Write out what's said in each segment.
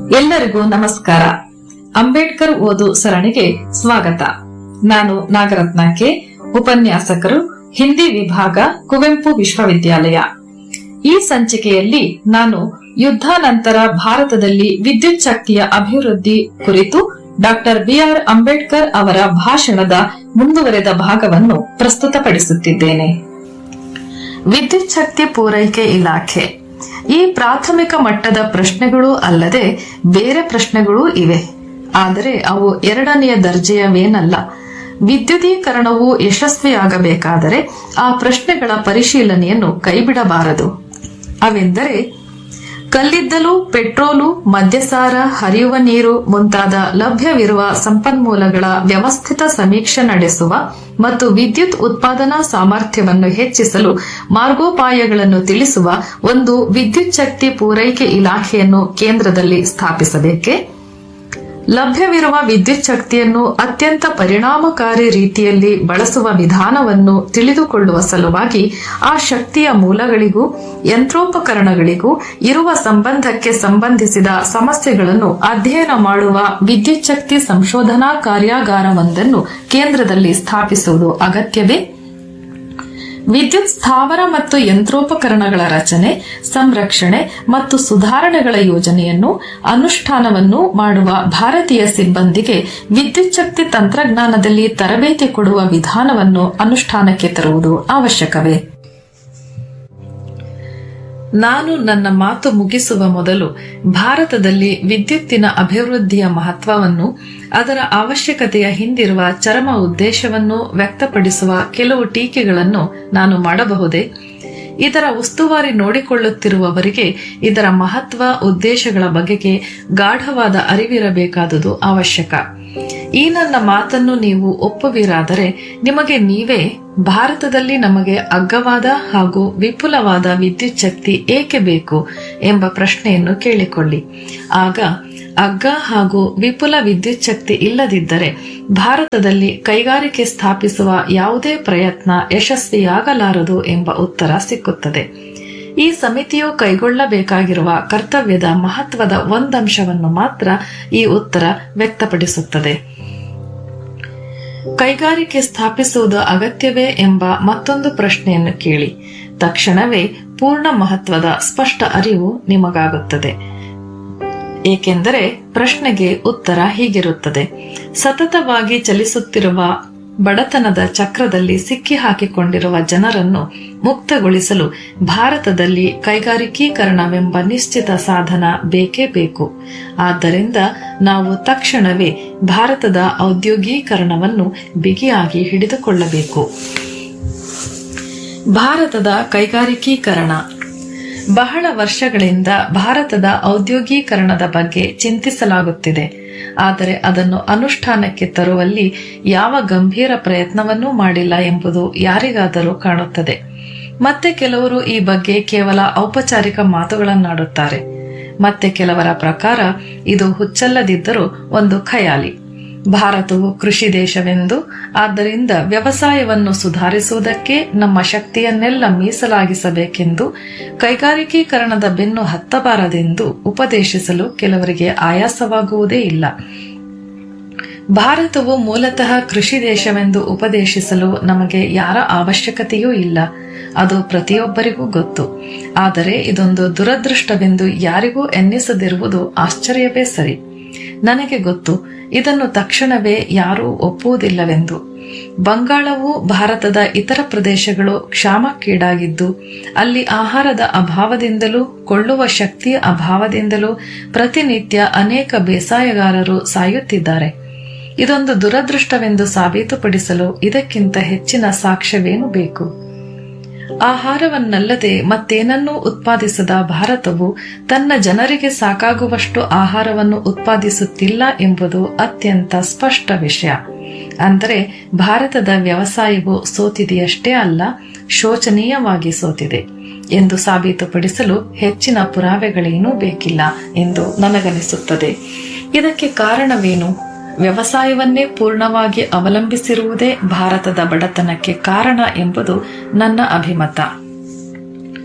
ಎಲ್ಲರಿಗೂ ನಮಸ್ಕಾರ ಅಂಬೇಡ್ಕರ್ ಓದು ಸರಣಿಗೆ ಸ್ವಾಗತ ನಾನು ನಾಗರತ್ನ ಕೆ ಉಪನ್ಯಾಸಕರು ಹಿಂದಿ ವಿಭಾಗ ಕುವೆಂಪು ವಿಶ್ವವಿದ್ಯಾಲಯ ಈ ಸಂಚಿಕೆಯಲ್ಲಿ ನಾನು ಯುದ್ಧಾನಂತರ ಭಾರತದಲ್ಲಿ ವಿದ್ಯುತ್ ಶಕ್ತಿಯ ಅಭಿವೃದ್ಧಿ ಕುರಿತು ಡಾಕ್ಟರ್ ಬಿಆರ್ ಅಂಬೇಡ್ಕರ್ ಅವರ ಭಾಷಣದ ಮುಂದುವರೆದ ಭಾಗವನ್ನು ಪ್ರಸ್ತುತಪಡಿಸುತ್ತಿದ್ದೇನೆ ವಿದ್ಯುತ್ ಶಕ್ತಿ ಪೂರೈಕೆ ಇಲಾಖೆ ಈ ಪ್ರಾಥಮಿಕ ಮಟ್ಟದ ಪ್ರಶ್ನೆಗಳು ಅಲ್ಲದೆ ಬೇರೆ ಪ್ರಶ್ನೆಗಳೂ ಇವೆ ಆದರೆ ಅವು ಎರಡನೆಯ ದರ್ಜೆಯವೇನಲ್ಲ ವಿದ್ಯುದೀಕರಣವು ಯಶಸ್ವಿಯಾಗಬೇಕಾದರೆ ಆ ಪ್ರಶ್ನೆಗಳ ಪರಿಶೀಲನೆಯನ್ನು ಕೈಬಿಡಬಾರದು ಅವೆಂದರೆ ಕಲ್ಲಿದ್ದಲು ಪೆಟ್ರೋಲು ಮದ್ಯಸಾರ ಹರಿಯುವ ನೀರು ಮುಂತಾದ ಲಭ್ಯವಿರುವ ಸಂಪನ್ಮೂಲಗಳ ವ್ಯವಸ್ಥಿತ ಸಮೀಕ್ಷೆ ನಡೆಸುವ ಮತ್ತು ವಿದ್ಯುತ್ ಉತ್ಪಾದನಾ ಸಾಮರ್ಥ್ಯವನ್ನು ಹೆಚ್ಚಿಸಲು ಮಾರ್ಗೋಪಾಯಗಳನ್ನು ತಿಳಿಸುವ ಒಂದು ವಿದ್ಯುತ್ ಶಕ್ತಿ ಪೂರೈಕೆ ಇಲಾಖೆಯನ್ನು ಕೇಂದ್ರದಲ್ಲಿ ಸ್ಥಾಪಿಸಬೇಕೆ ಲಭ್ಯವಿರುವ ವಿದ್ಯುತ್ ಶಕ್ತಿಯನ್ನು ಅತ್ಯಂತ ಪರಿಣಾಮಕಾರಿ ರೀತಿಯಲ್ಲಿ ಬಳಸುವ ವಿಧಾನವನ್ನು ತಿಳಿದುಕೊಳ್ಳುವ ಸಲುವಾಗಿ ಆ ಶಕ್ತಿಯ ಮೂಲಗಳಿಗೂ ಯಂತ್ರೋಪಕರಣಗಳಿಗೂ ಇರುವ ಸಂಬಂಧಕ್ಕೆ ಸಂಬಂಧಿಸಿದ ಸಮಸ್ಯೆಗಳನ್ನು ಅಧ್ಯಯನ ಮಾಡುವ ವಿದ್ಯುತ್ ಶಕ್ತಿ ಸಂಶೋಧನಾ ಕಾರ್ಯಾಗಾರವೊಂದನ್ನು ಕೇಂದ್ರದಲ್ಲಿ ಸ್ಥಾಪಿಸುವುದು ಅಗತ್ಯವೇ ವಿದ್ಯುತ್ ಸ್ಥಾವರ ಮತ್ತು ಯಂತ್ರೋಪಕರಣಗಳ ರಚನೆ ಸಂರಕ್ಷಣೆ ಮತ್ತು ಸುಧಾರಣೆಗಳ ಯೋಜನೆಯನ್ನು ಅನುಷ್ಠಾನವನ್ನು ಮಾಡುವ ಭಾರತೀಯ ಸಿಬ್ಬಂದಿಗೆ ವಿದ್ಯುತ್ ಶಕ್ತಿ ತಂತ್ರಜ್ಞಾನದಲ್ಲಿ ತರಬೇತಿ ಕೊಡುವ ವಿಧಾನವನ್ನು ಅನುಷ್ಠಾನಕ್ಕೆ ತರುವುದು ಅವಶ್ಯಕವೇ ನಾನು ನನ್ನ ಮಾತು ಮುಗಿಸುವ ಮೊದಲು ಭಾರತದಲ್ಲಿ ವಿದ್ಯುತ್ತಿನ ಅಭಿವೃದ್ಧಿಯ ಮಹತ್ವವನ್ನು ಅದರ ಅವಶ್ಯಕತೆಯ ಹಿಂದಿರುವ ಚರಮ ಉದ್ದೇಶವನ್ನು ವ್ಯಕ್ತಪಡಿಸುವ ಕೆಲವು ಟೀಕೆಗಳನ್ನು ನಾನು ಮಾಡಬಹುದೇ ಇದರ ಉಸ್ತುವಾರಿ ನೋಡಿಕೊಳ್ಳುತ್ತಿರುವವರಿಗೆ ಇದರ ಮಹತ್ವ ಉದ್ದೇಶಗಳ ಬಗೆಗೆ ಗಾಢವಾದ ಅರಿವಿರಬೇಕಾದುದು ಅವಶ್ಯಕ ಈ ನನ್ನ ಮಾತನ್ನು ನೀವು ಒಪ್ಪುವಿರಾದರೆ ನಿಮಗೆ ನೀವೇ ಭಾರತದಲ್ಲಿ ನಮಗೆ ಅಗ್ಗವಾದ ಹಾಗೂ ವಿಪುಲವಾದ ವಿದ್ಯುತ್ ಶಕ್ತಿ ಏಕೆ ಬೇಕು ಎಂಬ ಪ್ರಶ್ನೆಯನ್ನು ಕೇಳಿಕೊಳ್ಳಿ ಆಗ ಅಗ್ಗ ಹಾಗೂ ವಿಪುಲ ವಿದ್ಯುತ್ ಶಕ್ತಿ ಇಲ್ಲದಿದ್ದರೆ ಭಾರತದಲ್ಲಿ ಕೈಗಾರಿಕೆ ಸ್ಥಾಪಿಸುವ ಯಾವುದೇ ಪ್ರಯತ್ನ ಯಶಸ್ವಿಯಾಗಲಾರದು ಎಂಬ ಉತ್ತರ ಸಿಕ್ಕುತ್ತದೆ ಈ ಸಮಿತಿಯು ಕೈಗೊಳ್ಳಬೇಕಾಗಿರುವ ಕರ್ತವ್ಯದ ಮಹತ್ವದ ಒಂದಂಶವನ್ನು ಮಾತ್ರ ಈ ಉತ್ತರ ವ್ಯಕ್ತಪಡಿಸುತ್ತದೆ ಕೈಗಾರಿಕೆ ಸ್ಥಾಪಿಸುವುದು ಅಗತ್ಯವೇ ಎಂಬ ಮತ್ತೊಂದು ಪ್ರಶ್ನೆಯನ್ನು ಕೇಳಿ ತಕ್ಷಣವೇ ಪೂರ್ಣ ಮಹತ್ವದ ಸ್ಪಷ್ಟ ಅರಿವು ನಿಮಗಾಗುತ್ತದೆ ಏಕೆಂದರೆ ಪ್ರಶ್ನೆಗೆ ಉತ್ತರ ಹೀಗಿರುತ್ತದೆ ಸತತವಾಗಿ ಚಲಿಸುತ್ತಿರುವ ಬಡತನದ ಚಕ್ರದಲ್ಲಿ ಸಿಕ್ಕಿ ಹಾಕಿಕೊಂಡಿರುವ ಜನರನ್ನು ಮುಕ್ತಗೊಳಿಸಲು ಭಾರತದಲ್ಲಿ ಕೈಗಾರಿಕೀಕರಣವೆಂಬ ನಿಶ್ಚಿತ ಸಾಧನ ಬೇಕೇ ಬೇಕು ಆದ್ದರಿಂದ ನಾವು ತಕ್ಷಣವೇ ಭಾರತದ ಔದ್ಯೋಗೀಕರಣವನ್ನು ಬಿಗಿಯಾಗಿ ಹಿಡಿದುಕೊಳ್ಳಬೇಕು ಭಾರತದ ಕೈಗಾರಿಕೀಕರಣ ಬಹಳ ವರ್ಷಗಳಿಂದ ಭಾರತದ ಔದ್ಯೋಗೀಕರಣದ ಬಗ್ಗೆ ಚಿಂತಿಸಲಾಗುತ್ತಿದೆ ಆದರೆ ಅದನ್ನು ಅನುಷ್ಠಾನಕ್ಕೆ ತರುವಲ್ಲಿ ಯಾವ ಗಂಭೀರ ಪ್ರಯತ್ನವನ್ನೂ ಮಾಡಿಲ್ಲ ಎಂಬುದು ಯಾರಿಗಾದರೂ ಕಾಣುತ್ತದೆ ಮತ್ತೆ ಕೆಲವರು ಈ ಬಗ್ಗೆ ಕೇವಲ ಔಪಚಾರಿಕ ಮಾತುಗಳನ್ನಾಡುತ್ತಾರೆ ಮತ್ತೆ ಕೆಲವರ ಪ್ರಕಾರ ಇದು ಹುಚ್ಚಲ್ಲದಿದ್ದರೂ ಒಂದು ಖಯಾಲಿ ಭಾರತವು ಕೃಷಿ ದೇಶವೆಂದು ಆದ್ದರಿಂದ ವ್ಯವಸಾಯವನ್ನು ಸುಧಾರಿಸುವುದಕ್ಕೆ ನಮ್ಮ ಶಕ್ತಿಯನ್ನೆಲ್ಲ ಮೀಸಲಾಗಿಸಬೇಕೆಂದು ಕೈಗಾರಿಕೀಕರಣದ ಬೆನ್ನು ಹತ್ತಬಾರದೆಂದು ಉಪದೇಶಿಸಲು ಕೆಲವರಿಗೆ ಆಯಾಸವಾಗುವುದೇ ಇಲ್ಲ ಭಾರತವು ಮೂಲತಃ ಕೃಷಿ ದೇಶವೆಂದು ಉಪದೇಶಿಸಲು ನಮಗೆ ಯಾರ ಅವಶ್ಯಕತೆಯೂ ಇಲ್ಲ ಅದು ಪ್ರತಿಯೊಬ್ಬರಿಗೂ ಗೊತ್ತು ಆದರೆ ಇದೊಂದು ದುರದೃಷ್ಟವೆಂದು ಯಾರಿಗೂ ಎನ್ನಿಸದಿರುವುದು ಆಶ್ಚರ್ಯವೇ ಸರಿ ನನಗೆ ಗೊತ್ತು ಇದನ್ನು ತಕ್ಷಣವೇ ಯಾರೂ ಒಪ್ಪುವುದಿಲ್ಲವೆಂದು ಬಂಗಾಳವು ಭಾರತದ ಇತರ ಪ್ರದೇಶಗಳು ಕ್ಷಾಮಕ್ಕೀಡಾಗಿದ್ದು ಅಲ್ಲಿ ಆಹಾರದ ಅಭಾವದಿಂದಲೂ ಕೊಳ್ಳುವ ಶಕ್ತಿಯ ಅಭಾವದಿಂದಲೂ ಪ್ರತಿನಿತ್ಯ ಅನೇಕ ಬೇಸಾಯಗಾರರು ಸಾಯುತ್ತಿದ್ದಾರೆ ಇದೊಂದು ದುರದೃಷ್ಟವೆಂದು ಸಾಬೀತುಪಡಿಸಲು ಇದಕ್ಕಿಂತ ಹೆಚ್ಚಿನ ಸಾಕ್ಷ್ಯವೇನು ಬೇಕು ಆಹಾರವನ್ನಲ್ಲದೆ ಮತ್ತೇನನ್ನೂ ಉತ್ಪಾದಿಸದ ಭಾರತವು ತನ್ನ ಜನರಿಗೆ ಸಾಕಾಗುವಷ್ಟು ಆಹಾರವನ್ನು ಉತ್ಪಾದಿಸುತ್ತಿಲ್ಲ ಎಂಬುದು ಅತ್ಯಂತ ಸ್ಪಷ್ಟ ವಿಷಯ ಅಂದರೆ ಭಾರತದ ವ್ಯವಸಾಯವು ಸೋತಿದೆಯಷ್ಟೇ ಅಲ್ಲ ಶೋಚನೀಯವಾಗಿ ಸೋತಿದೆ ಎಂದು ಸಾಬೀತುಪಡಿಸಲು ಹೆಚ್ಚಿನ ಪುರಾವೆಗಳೇನೂ ಬೇಕಿಲ್ಲ ಎಂದು ನನಗನಿಸುತ್ತದೆ ಇದಕ್ಕೆ ಕಾರಣವೇನು ವ್ಯವಸಾಯವನ್ನೇ ಪೂರ್ಣವಾಗಿ ಅವಲಂಬಿಸಿರುವುದೇ ಭಾರತದ ಬಡತನಕ್ಕೆ ಕಾರಣ ಎಂಬುದು ನನ್ನ ಅಭಿಮತ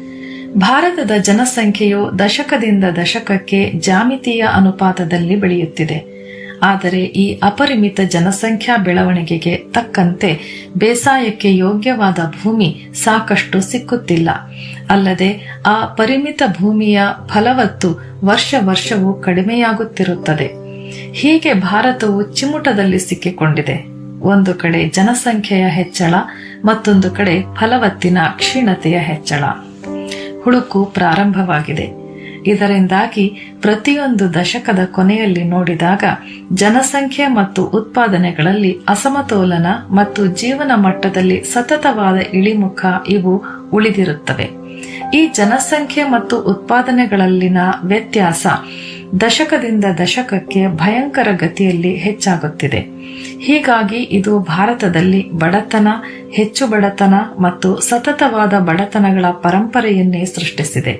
ಭಾರತದ ಜನಸಂಖ್ಯೆಯು ದಶಕದಿಂದ ದಶಕಕ್ಕೆ ಜಾಮಿತೀಯ ಅನುಪಾತದಲ್ಲಿ ಬೆಳೆಯುತ್ತಿದೆ ಆದರೆ ಈ ಅಪರಿಮಿತ ಜನಸಂಖ್ಯಾ ಬೆಳವಣಿಗೆಗೆ ತಕ್ಕಂತೆ ಬೇಸಾಯಕ್ಕೆ ಯೋಗ್ಯವಾದ ಭೂಮಿ ಸಾಕಷ್ಟು ಸಿಕ್ಕುತ್ತಿಲ್ಲ ಅಲ್ಲದೆ ಆ ಪರಿಮಿತ ಭೂಮಿಯ ಫಲವತ್ತು ವರ್ಷ ವರ್ಷವೂ ಕಡಿಮೆಯಾಗುತ್ತಿರುತ್ತದೆ ಹೀಗೆ ಭಾರತವು ಚಿಮುಟದಲ್ಲಿ ಸಿಕ್ಕಿಕೊಂಡಿದೆ ಒಂದು ಕಡೆ ಜನಸಂಖ್ಯೆಯ ಹೆಚ್ಚಳ ಮತ್ತೊಂದು ಕಡೆ ಫಲವತ್ತಿನ ಕ್ಷೀಣತೆಯ ಹೆಚ್ಚಳ ಹುಳುಕು ಪ್ರಾರಂಭವಾಗಿದೆ ಇದರಿಂದಾಗಿ ಪ್ರತಿಯೊಂದು ದಶಕದ ಕೊನೆಯಲ್ಲಿ ನೋಡಿದಾಗ ಜನಸಂಖ್ಯೆ ಮತ್ತು ಉತ್ಪಾದನೆಗಳಲ್ಲಿ ಅಸಮತೋಲನ ಮತ್ತು ಜೀವನ ಮಟ್ಟದಲ್ಲಿ ಸತತವಾದ ಇಳಿಮುಖ ಇವು ಉಳಿದಿರುತ್ತವೆ ಈ ಜನಸಂಖ್ಯೆ ಮತ್ತು ಉತ್ಪಾದನೆಗಳಲ್ಲಿನ ವ್ಯತ್ಯಾಸ ದಶಕದಿಂದ ದಶಕಕ್ಕೆ ಭಯಂಕರ ಗತಿಯಲ್ಲಿ ಹೆಚ್ಚಾಗುತ್ತಿದೆ ಹೀಗಾಗಿ ಇದು ಭಾರತದಲ್ಲಿ ಬಡತನ ಹೆಚ್ಚು ಬಡತನ ಮತ್ತು ಸತತವಾದ ಬಡತನಗಳ ಪರಂಪರೆಯನ್ನೇ ಸೃಷ್ಟಿಸಿದೆ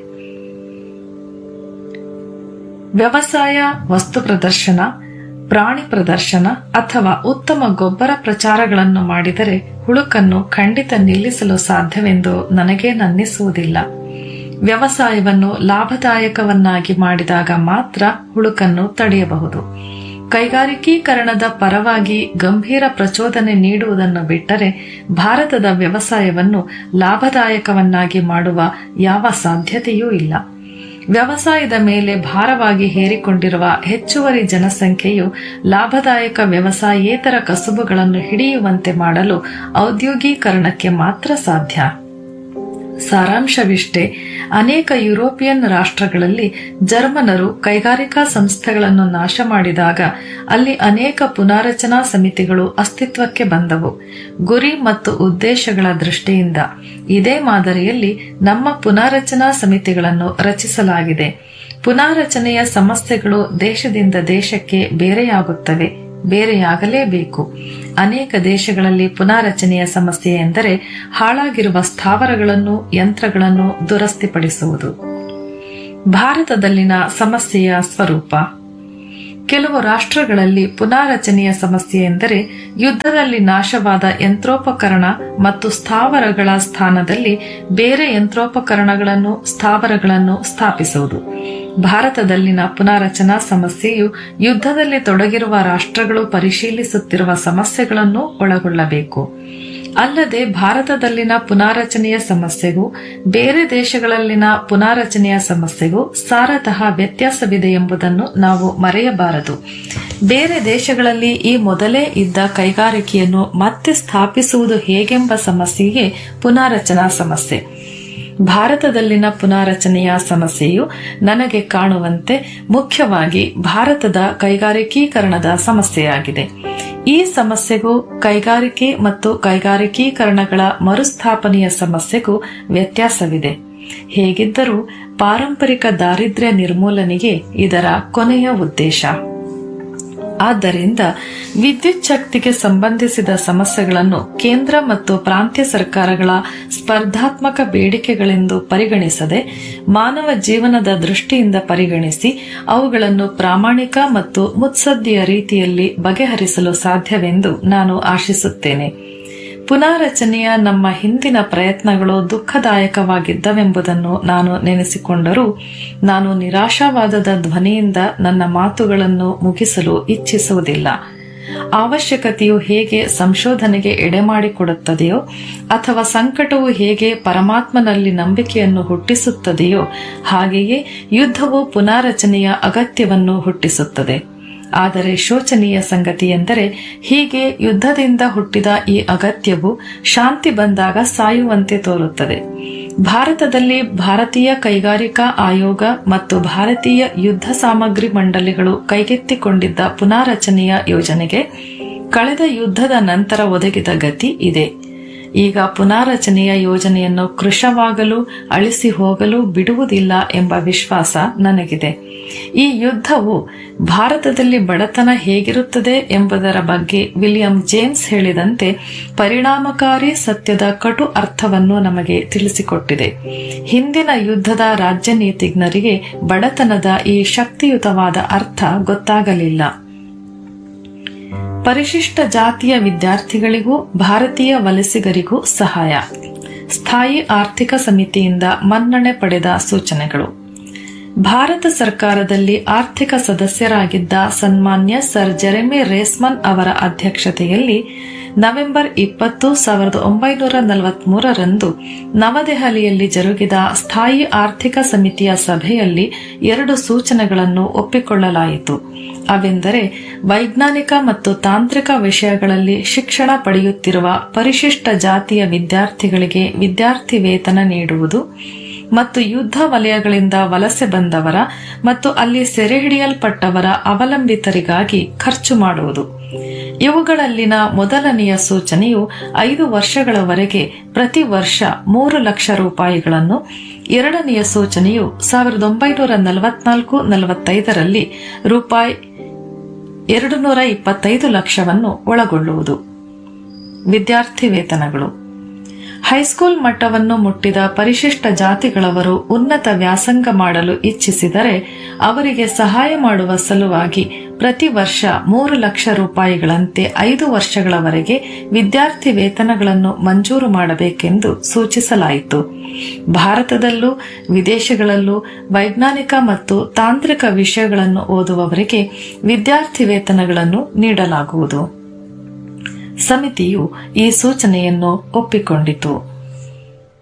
ವ್ಯವಸಾಯ ವಸ್ತು ಪ್ರದರ್ಶನ ಪ್ರಾಣಿ ಪ್ರದರ್ಶನ ಅಥವಾ ಉತ್ತಮ ಗೊಬ್ಬರ ಪ್ರಚಾರಗಳನ್ನು ಮಾಡಿದರೆ ಹುಳುಕನ್ನು ಖಂಡಿತ ನಿಲ್ಲಿಸಲು ಸಾಧ್ಯವೆಂದು ನನಗೇನನ್ನಿಸುವುದಿಲ್ಲ ವ್ಯವಸಾಯವನ್ನು ಲಾಭದಾಯಕವನ್ನಾಗಿ ಮಾಡಿದಾಗ ಮಾತ್ರ ಹುಳುಕನ್ನು ತಡೆಯಬಹುದು ಕೈಗಾರಿಕೀಕರಣದ ಪರವಾಗಿ ಗಂಭೀರ ಪ್ರಚೋದನೆ ನೀಡುವುದನ್ನು ಬಿಟ್ಟರೆ ಭಾರತದ ವ್ಯವಸಾಯವನ್ನು ಲಾಭದಾಯಕವನ್ನಾಗಿ ಮಾಡುವ ಯಾವ ಸಾಧ್ಯತೆಯೂ ಇಲ್ಲ ವ್ಯವಸಾಯದ ಮೇಲೆ ಭಾರವಾಗಿ ಹೇರಿಕೊಂಡಿರುವ ಹೆಚ್ಚುವರಿ ಜನಸಂಖ್ಯೆಯು ಲಾಭದಾಯಕ ವ್ಯವಸಾಯೇತರ ಕಸುಬುಗಳನ್ನು ಹಿಡಿಯುವಂತೆ ಮಾಡಲು ಔದ್ಯೋಗೀಕರಣಕ್ಕೆ ಮಾತ್ರ ಸಾಧ್ಯ ಸಾರಾಂಶವಿಷ್ಟೇ ಅನೇಕ ಯುರೋಪಿಯನ್ ರಾಷ್ಟ್ರಗಳಲ್ಲಿ ಜರ್ಮನರು ಕೈಗಾರಿಕಾ ಸಂಸ್ಥೆಗಳನ್ನು ನಾಶ ಮಾಡಿದಾಗ ಅಲ್ಲಿ ಅನೇಕ ಪುನಾರಚನಾ ಸಮಿತಿಗಳು ಅಸ್ತಿತ್ವಕ್ಕೆ ಬಂದವು ಗುರಿ ಮತ್ತು ಉದ್ದೇಶಗಳ ದೃಷ್ಟಿಯಿಂದ ಇದೇ ಮಾದರಿಯಲ್ಲಿ ನಮ್ಮ ಪುನಾರಚನಾ ಸಮಿತಿಗಳನ್ನು ರಚಿಸಲಾಗಿದೆ ಪುನಾರಚನೆಯ ಸಮಸ್ಯೆಗಳು ದೇಶದಿಂದ ದೇಶಕ್ಕೆ ಬೇರೆಯಾಗುತ್ತವೆ ಬೇರೆಯಾಗಲೇಬೇಕು ಅನೇಕ ದೇಶಗಳಲ್ಲಿ ಪುನಾರಚನೆಯ ಸಮಸ್ಯೆ ಎಂದರೆ ಹಾಳಾಗಿರುವ ಸ್ಥಾವರಗಳನ್ನು ಯಂತ್ರಗಳನ್ನು ದುರಸ್ತಿಪಡಿಸುವುದು ಭಾರತದಲ್ಲಿನ ಸಮಸ್ಯೆಯ ಸ್ವರೂಪ ಕೆಲವು ರಾಷ್ಟ್ರಗಳಲ್ಲಿ ಪುನಾರಚನೆಯ ಸಮಸ್ಯೆ ಎಂದರೆ ಯುದ್ಧದಲ್ಲಿ ನಾಶವಾದ ಯಂತ್ರೋಪಕರಣ ಮತ್ತು ಸ್ಥಾವರಗಳ ಸ್ಥಾನದಲ್ಲಿ ಬೇರೆ ಯಂತ್ರೋಪಕರಣಗಳನ್ನು ಸ್ಥಾವರಗಳನ್ನು ಸ್ಥಾಪಿಸುವುದು ಭಾರತದಲ್ಲಿನ ಪುನಾರಚನಾ ಸಮಸ್ಯೆಯು ಯುದ್ಧದಲ್ಲಿ ತೊಡಗಿರುವ ರಾಷ್ಟ್ರಗಳು ಪರಿಶೀಲಿಸುತ್ತಿರುವ ಸಮಸ್ಯೆಗಳನ್ನು ಒಳಗೊಳ್ಳಬೇಕು ಅಲ್ಲದೆ ಭಾರತದಲ್ಲಿನ ಪುನಾರಚನೆಯ ಸಮಸ್ಯೆಗೂ ಬೇರೆ ದೇಶಗಳಲ್ಲಿನ ಪುನಾರಚನೆಯ ಸಮಸ್ಯೆಗೂ ಸಾರತಃ ವ್ಯತ್ಯಾಸವಿದೆ ಎಂಬುದನ್ನು ನಾವು ಮರೆಯಬಾರದು ಬೇರೆ ದೇಶಗಳಲ್ಲಿ ಈ ಮೊದಲೇ ಇದ್ದ ಕೈಗಾರಿಕೆಯನ್ನು ಮತ್ತೆ ಸ್ಥಾಪಿಸುವುದು ಹೇಗೆಂಬ ಸಮಸ್ಯೆಗೆ ಪುನಾರಚನಾ ಸಮಸ್ಯೆ ಭಾರತದಲ್ಲಿನ ಪುನಾರಚನೆಯ ಸಮಸ್ಯೆಯು ನನಗೆ ಕಾಣುವಂತೆ ಮುಖ್ಯವಾಗಿ ಭಾರತದ ಕೈಗಾರಿಕೀಕರಣದ ಸಮಸ್ಯೆಯಾಗಿದೆ ಈ ಸಮಸ್ಯೆಗೂ ಕೈಗಾರಿಕೆ ಮತ್ತು ಕೈಗಾರಿಕೀಕರಣಗಳ ಮರುಸ್ಥಾಪನೆಯ ಸಮಸ್ಯೆಗೂ ವ್ಯತ್ಯಾಸವಿದೆ ಹೇಗಿದ್ದರೂ ಪಾರಂಪರಿಕ ದಾರಿದ್ರ್ಯ ನಿರ್ಮೂಲನೆಗೆ ಇದರ ಕೊನೆಯ ಉದ್ದೇಶ ಆದ್ದರಿಂದ ವಿದ್ಯುತ್ ಶಕ್ತಿಗೆ ಸಂಬಂಧಿಸಿದ ಸಮಸ್ಯೆಗಳನ್ನು ಕೇಂದ್ರ ಮತ್ತು ಪ್ರಾಂತ್ಯ ಸರ್ಕಾರಗಳ ಸ್ಪರ್ಧಾತ್ಮಕ ಬೇಡಿಕೆಗಳೆಂದು ಪರಿಗಣಿಸದೆ ಮಾನವ ಜೀವನದ ದೃಷ್ಟಿಯಿಂದ ಪರಿಗಣಿಸಿ ಅವುಗಳನ್ನು ಪ್ರಾಮಾಣಿಕ ಮತ್ತು ಮುತ್ಸದ್ದಿಯ ರೀತಿಯಲ್ಲಿ ಬಗೆಹರಿಸಲು ಸಾಧ್ಯವೆಂದು ನಾನು ಆಶಿಸುತ್ತೇನೆ ಪುನಾರಚನೆಯ ನಮ್ಮ ಹಿಂದಿನ ಪ್ರಯತ್ನಗಳು ದುಃಖದಾಯಕವಾಗಿದ್ದವೆಂಬುದನ್ನು ನಾನು ನೆನೆಸಿಕೊಂಡರೂ ನಾನು ನಿರಾಶಾವಾದದ ಧ್ವನಿಯಿಂದ ನನ್ನ ಮಾತುಗಳನ್ನು ಮುಗಿಸಲು ಇಚ್ಛಿಸುವುದಿಲ್ಲ ಅವಶ್ಯಕತೆಯು ಹೇಗೆ ಸಂಶೋಧನೆಗೆ ಎಡೆಮಾಡಿಕೊಡುತ್ತದೆಯೋ ಅಥವಾ ಸಂಕಟವು ಹೇಗೆ ಪರಮಾತ್ಮನಲ್ಲಿ ನಂಬಿಕೆಯನ್ನು ಹುಟ್ಟಿಸುತ್ತದೆಯೋ ಹಾಗೆಯೇ ಯುದ್ಧವು ಪುನಾರಚನೆಯ ಅಗತ್ಯವನ್ನು ಹುಟ್ಟಿಸುತ್ತದೆ ಆದರೆ ಶೋಚನೀಯ ಸಂಗತಿ ಎಂದರೆ ಹೀಗೆ ಯುದ್ಧದಿಂದ ಹುಟ್ಟಿದ ಈ ಅಗತ್ಯವು ಶಾಂತಿ ಬಂದಾಗ ಸಾಯುವಂತೆ ತೋರುತ್ತದೆ ಭಾರತದಲ್ಲಿ ಭಾರತೀಯ ಕೈಗಾರಿಕಾ ಆಯೋಗ ಮತ್ತು ಭಾರತೀಯ ಯುದ್ಧ ಸಾಮಗ್ರಿ ಮಂಡಳಿಗಳು ಕೈಗೆತ್ತಿಕೊಂಡಿದ್ದ ಪುನಾರಚನೆಯ ಯೋಜನೆಗೆ ಕಳೆದ ಯುದ್ಧದ ನಂತರ ಒದಗಿದ ಗತಿ ಇದೆ ಈಗ ಪುನಾರಚನೆಯ ಯೋಜನೆಯನ್ನು ಕೃಶವಾಗಲು ಅಳಿಸಿ ಹೋಗಲು ಬಿಡುವುದಿಲ್ಲ ಎಂಬ ವಿಶ್ವಾಸ ನನಗಿದೆ ಈ ಯುದ್ಧವು ಭಾರತದಲ್ಲಿ ಬಡತನ ಹೇಗಿರುತ್ತದೆ ಎಂಬುದರ ಬಗ್ಗೆ ವಿಲಿಯಂ ಜೇಮ್ಸ್ ಹೇಳಿದಂತೆ ಪರಿಣಾಮಕಾರಿ ಸತ್ಯದ ಕಟು ಅರ್ಥವನ್ನು ನಮಗೆ ತಿಳಿಸಿಕೊಟ್ಟಿದೆ ಹಿಂದಿನ ಯುದ್ಧದ ರಾಜ್ಯನೀತಿಜ್ಞರಿಗೆ ಬಡತನದ ಈ ಶಕ್ತಿಯುತವಾದ ಅರ್ಥ ಗೊತ್ತಾಗಲಿಲ್ಲ ಪರಿಶಿಷ್ಟ ಜಾತಿಯ ವಿದ್ಯಾರ್ಥಿಗಳಿಗೂ ಭಾರತೀಯ ವಲಸಿಗರಿಗೂ ಸಹಾಯ ಸ್ಥಾಯಿ ಆರ್ಥಿಕ ಸಮಿತಿಯಿಂದ ಮನ್ನಣೆ ಪಡೆದ ಸೂಚನೆಗಳು ಭಾರತ ಸರ್ಕಾರದಲ್ಲಿ ಆರ್ಥಿಕ ಸದಸ್ಯರಾಗಿದ್ದ ಸನ್ಮಾನ್ಯ ಸರ್ ಜೆರೆಮಿ ರೇಸ್ಮನ್ ಅವರ ಅಧ್ಯಕ್ಷತೆಯಲ್ಲಿ ನವೆಂಬರ್ ಇಪ್ಪತ್ತು ಸಾವಿರದ ಒಂಬೈನೂರ ನಲವತ್ಮೂರರಂದು ನವದೆಹಲಿಯಲ್ಲಿ ಜರುಗಿದ ಸ್ಥಾಯಿ ಆರ್ಥಿಕ ಸಮಿತಿಯ ಸಭೆಯಲ್ಲಿ ಎರಡು ಸೂಚನೆಗಳನ್ನು ಒಪ್ಪಿಕೊಳ್ಳಲಾಯಿತು ಅವೆಂದರೆ ವೈಜ್ಞಾನಿಕ ಮತ್ತು ತಾಂತ್ರಿಕ ವಿಷಯಗಳಲ್ಲಿ ಶಿಕ್ಷಣ ಪಡೆಯುತ್ತಿರುವ ಪರಿಶಿಷ್ಟ ಜಾತಿಯ ವಿದ್ಯಾರ್ಥಿಗಳಿಗೆ ವಿದ್ಯಾರ್ಥಿ ವೇತನ ನೀಡುವುದು ಮತ್ತು ಯುದ್ಧ ವಲಯಗಳಿಂದ ವಲಸೆ ಬಂದವರ ಮತ್ತು ಅಲ್ಲಿ ಸೆರೆಹಿಡಿಯಲ್ಪಟ್ಟವರ ಅವಲಂಬಿತರಿಗಾಗಿ ಖರ್ಚು ಮಾಡುವುದು ಇವುಗಳಲ್ಲಿನ ಮೊದಲನೆಯ ಸೂಚನೆಯು ಐದು ವರ್ಷಗಳವರೆಗೆ ಪ್ರತಿ ವರ್ಷ ಮೂರು ಲಕ್ಷ ರೂಪಾಯಿಗಳನ್ನು ಎರಡನೆಯ ಸೂಚನೆಯು ಸಾವಿರದ ಒಂಬೈನೂರ ನಲವತ್ನಾಲ್ಕು ನಲವತ್ತೈದರಲ್ಲಿ ರೂಪಾಯಿ ಎರಡು ನೂರ ಇಪ್ಪತ್ತೈದು ಲಕ್ಷವನ್ನು ಒಳಗೊಳ್ಳುವುದು ವಿದ್ಯಾರ್ಥಿ ವೇತನಗಳು ಹೈಸ್ಕೂಲ್ ಮಟ್ಟವನ್ನು ಮುಟ್ಟಿದ ಪರಿಶಿಷ್ಟ ಜಾತಿಗಳವರು ಉನ್ನತ ವ್ಯಾಸಂಗ ಮಾಡಲು ಇಚ್ಛಿಸಿದರೆ ಅವರಿಗೆ ಸಹಾಯ ಮಾಡುವ ಸಲುವಾಗಿ ಪ್ರತಿ ವರ್ಷ ಮೂರು ಲಕ್ಷ ರೂಪಾಯಿಗಳಂತೆ ಐದು ವರ್ಷಗಳವರೆಗೆ ವಿದ್ಯಾರ್ಥಿ ವೇತನಗಳನ್ನು ಮಂಜೂರು ಮಾಡಬೇಕೆಂದು ಸೂಚಿಸಲಾಯಿತು ಭಾರತದಲ್ಲೂ ವಿದೇಶಗಳಲ್ಲೂ ವೈಜ್ಞಾನಿಕ ಮತ್ತು ತಾಂತ್ರಿಕ ವಿಷಯಗಳನ್ನು ಓದುವವರಿಗೆ ವಿದ್ಯಾರ್ಥಿ ವೇತನಗಳನ್ನು ನೀಡಲಾಗುವುದು ಸಮಿತಿಯು ಈ ಸೂಚನೆಯನ್ನು ಒಪ್ಪಿಕೊಂಡಿತು